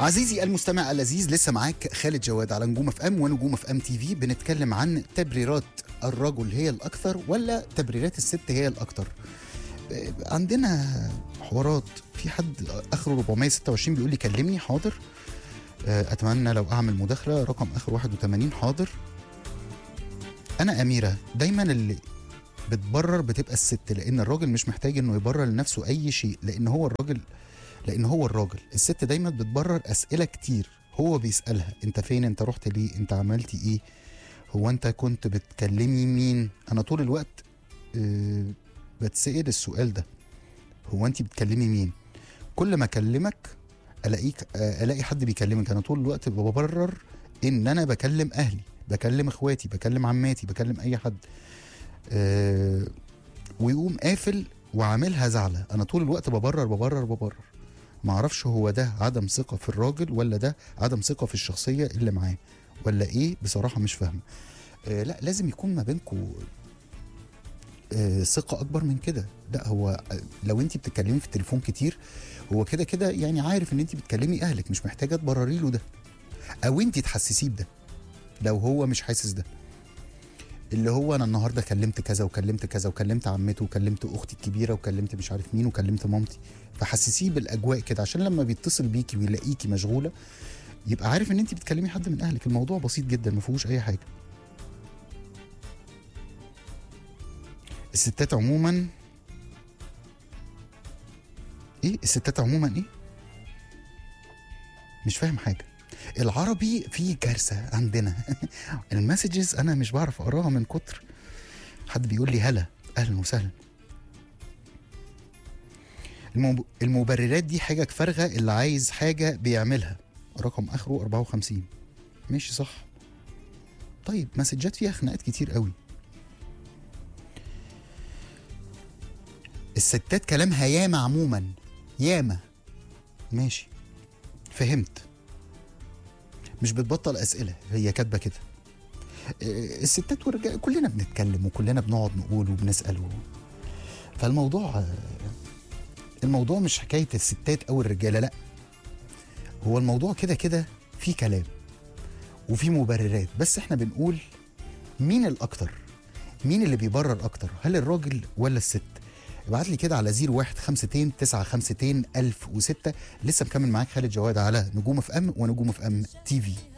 عزيزي المستمع اللذيذ لسه معاك خالد جواد على نجوم اف ام ونجوم اف ام تي في بنتكلم عن تبريرات الرجل هي الاكثر ولا تبريرات الست هي الاكثر آه، عندنا حوارات في حد اخره 426 بيقول لي كلمني حاضر آه، اتمنى لو اعمل مداخله رقم اخر 81 حاضر انا اميره دايما اللي بتبرر بتبقى الست لان الراجل مش محتاج انه يبرر لنفسه اي شيء لان هو الراجل لان هو الراجل الست دايما بتبرر اسئله كتير هو بيسالها انت فين انت رحت ليه انت عملتي ايه هو انت كنت بتكلمي مين انا طول الوقت أه بتسال السؤال ده هو انت بتكلمي مين كل ما اكلمك الاقيك آه، الاقي حد بيكلمك انا طول الوقت ببرر ان انا بكلم اهلي بكلم اخواتي بكلم عماتي بكلم اي حد أه ويقوم قافل وعاملها زعلة انا طول الوقت ببرر ببرر ببرر ما اعرفش هو ده عدم ثقة في الراجل ولا ده عدم ثقة في الشخصية اللي معاه ولا ايه بصراحة مش فاهمة آه لا لازم يكون ما بينكم آه ثقة أكبر من كده لا هو آه، لو أنت بتتكلمي في التليفون كتير هو كده كده يعني عارف إن أنت بتكلمي أهلك مش محتاجة تبرري له ده أو أنت تحسسيه بده لو هو مش حاسس ده اللي هو انا النهارده كلمت كذا وكلمت كذا وكلمت عمته وكلمت اختي الكبيره وكلمت مش عارف مين وكلمت مامتي فحسسيه بالاجواء كده عشان لما بيتصل بيكي ويلاقيكي مشغوله يبقى عارف ان انت بتكلمي حد من اهلك الموضوع بسيط جدا ما فيهوش اي حاجه الستات عموما ايه الستات عموما ايه مش فاهم حاجه العربي فيه كارثه عندنا المسجز انا مش بعرف اقراها من كتر حد بيقول لي هلا اهلا وسهلا المب... المبررات دي حاجه فارغه اللي عايز حاجه بيعملها رقم اخره 54 ماشي صح طيب مسجات فيها خناقات كتير قوي الستات كلامها ياما عموما ياما ماشي فهمت مش بتبطل اسئله هي كاتبه كده آه، الستات والرجال كلنا بنتكلم وكلنا بنقعد نقول وبنسال و... فالموضوع آه، الموضوع مش حكايه الستات او الرجاله لا هو الموضوع كده كده في كلام وفي مبررات بس احنا بنقول مين الاكتر مين اللي بيبرر اكتر هل الراجل ولا الست ابعت لي كده على 0152 952 1006 لسه مكمل معاك خالد جواد على نجوم اف ام ونجوم اف ام تي في